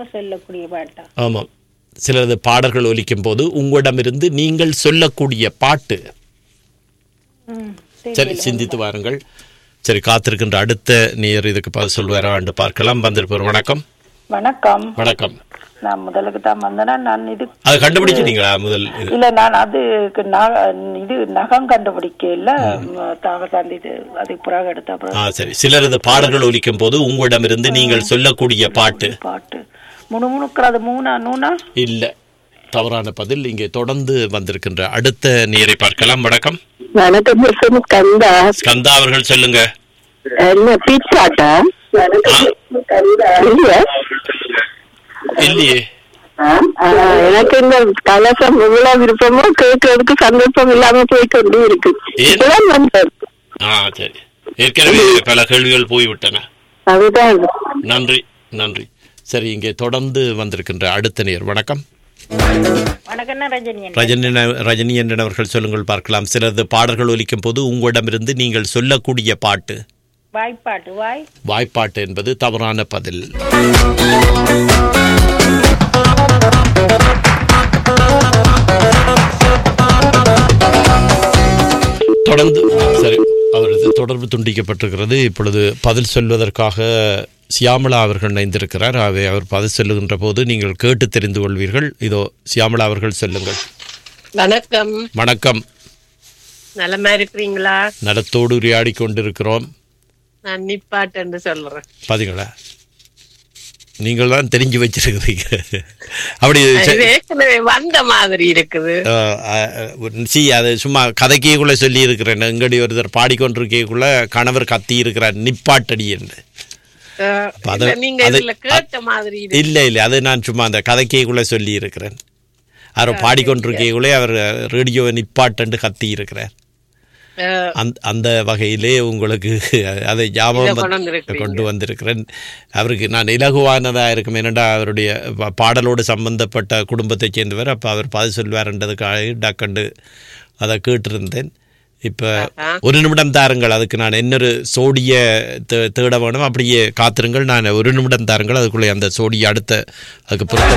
சொல்லக்கூடிய பாட்டா ஆமாம் சிலரது பாடல்கள் ஒலிக்கும் போது உங்களிடமிருந்து நீங்கள் சொல்லக்கூடிய பாட்டு ம், சரி தெரியல. சிந்தித்து வாருங்கள் சரி காத்திருக்கின்ற அடுத்த நேர் இதுக்கு பதில் சொல்வாரா என்று பார்க்கலாம் வந்திருப்போர் வணக்கம் வணக்கம் வணக்கம் நான் முதலுக்கு தான் வந்தேன்னா நான் இது அது கண்டுபிடிச்சிட்டீங்களா முதல் இது இல்ல நான் அதுக்கு ந- இது நகம் கண்டுபிடிக்க இல்ல தகவல் இது அதுக்கு பிறகு எடுத்த ஆ அப்புறம் சரி சிலரது பாடல்கள் ஒலிக்கும் போது உங்களிடமிருந்து நீங்கள் சொல்லக்கூடிய பாட்டு பாட்டு முணுமுணுக்கிறது மூணா நூனா இல்ல தவறான பதில் இங்கே தொடர்ந்து வந்திருக்கின்ற அடுத்த நேரை பார்க்கலாம் வணக்கம் வணக்கம் மிஸ்ஸம் கந்தா ஸ்கந்தா அவர்கள் சொல்லுங்க என்ன பீட்சாட்டா இல்ல இல்லையே ஆ, எனக்கு இந்த கலசம் இவ்வளவு விருப்பமோ கேட்கறதுக்கு சந்தர்ப்பம் இல்லாம போய் கொண்டு இருக்கு ஏன்? இப்பதான் வந்தேன் ஆ சரி ஏற்கனவே பல கேள்விகள் போய்விட்டன அதுதான் நன்றி நன்றி சரி இங்கே தொடர்ந்து வந்திருக்கின்ற அடுத்த நேர் வணக்கம் வணக்கம் ரஜினி ரஜினி ரஜினி என்றவர்கள் சொல்லுங்கள் பார்க்கலாம் சிலரது பாடல்கள் ஒலிக்கும் போது உங்களிடமிருந்து நீங்கள் சொல்லக்கூடிய பாட்டு வாய்ப்பாட்டு வாய் வாய்ப்பாட்டு என்பது தவறான பதில் தொடர்ந்து சரி அவரது தொடர்பு துண்டிக்கப்பட்டிருக்கிறது இப்பொழுது பதில் சொல்வதற்காக சியாமளா அவர்கள் இணைந்திருக்கிறார் ஆகவே அவர் பதில் சொல்லுகின்ற போது நீங்கள் கேட்டு தெரிந்து கொள்வீர்கள் இதோ சியாமளா அவர்கள் சொல்லுங்கள் வணக்கம் வணக்கம் நலமா இருக்கிறீங்களா நலத்தோடு உரையாடி கொண்டிருக்கிறோம் நான் நிப்பாட்டுன்னு சொல்றேன் பாத்தீங்களா நீங்கள் தான் தெரிஞ்சு வச்சிருக்கிறீங்க அப்படி செ- இது ஏற்கனவே வந்த மாதிரி இருக்குது அஹ், அஹ், சி அது சும்மா கதைக்கேக்குள்ள சொல்லி இருக்கிறேன் எங்கடி ஒருத்தர் பாடிக்கொண்டிருக்கேக்குள்ள கணவர் கத்தி இருக்கிறார் நிப்பாட்டடி என்று அஹ், அது- இல்ல, நீங்க அது- இதுல கேட்ட மாதிரி இருக்கு. இல்லை இல்லை அது நான் சும்மா அந்த கதைக்கேக்குள்ள சொல்லி இருக்கிறேன் அவர் பாடிக்கொண்டிருக்கேக்குள்ளே அவர் ரேடியோவை நிப்பாட்டண்டு கத்தி இருக்கிறார் அஹ், அந்த அந்த வகையிலே உங்களுக்கு அதை ஞாபகம் இதை கொண்டு வந்து- வந்திருக்கிறீங்க. கொண்டு வந்திருக்கிறேன் அவருக்கு நான் இலகுவானதாக இருக்கும் ஏனெண்டா அவருடைய பா- பாடலோடு சம்பந்தப்பட்ட குடும்பத்தைச் சேர்ந்தவர் அப்போ அவர் பதில் சொல்வார்ன்றதுக்காக டக்கண்டு அதை கேட்டிருந்தேன் இப்போ ஆஹா. ஒரு நிமிடம் தாருங்கள் அதுக்கு நான் இன்னொரு சோடிய தே- தேட வேணும் அப்படியே காத்திருங்கள் நான் ஒரு நிமிடம் தாருங்கள் அதுக்குள்ளே அந்த சோடியை அடுத்த அதுக்கு பொறுத்த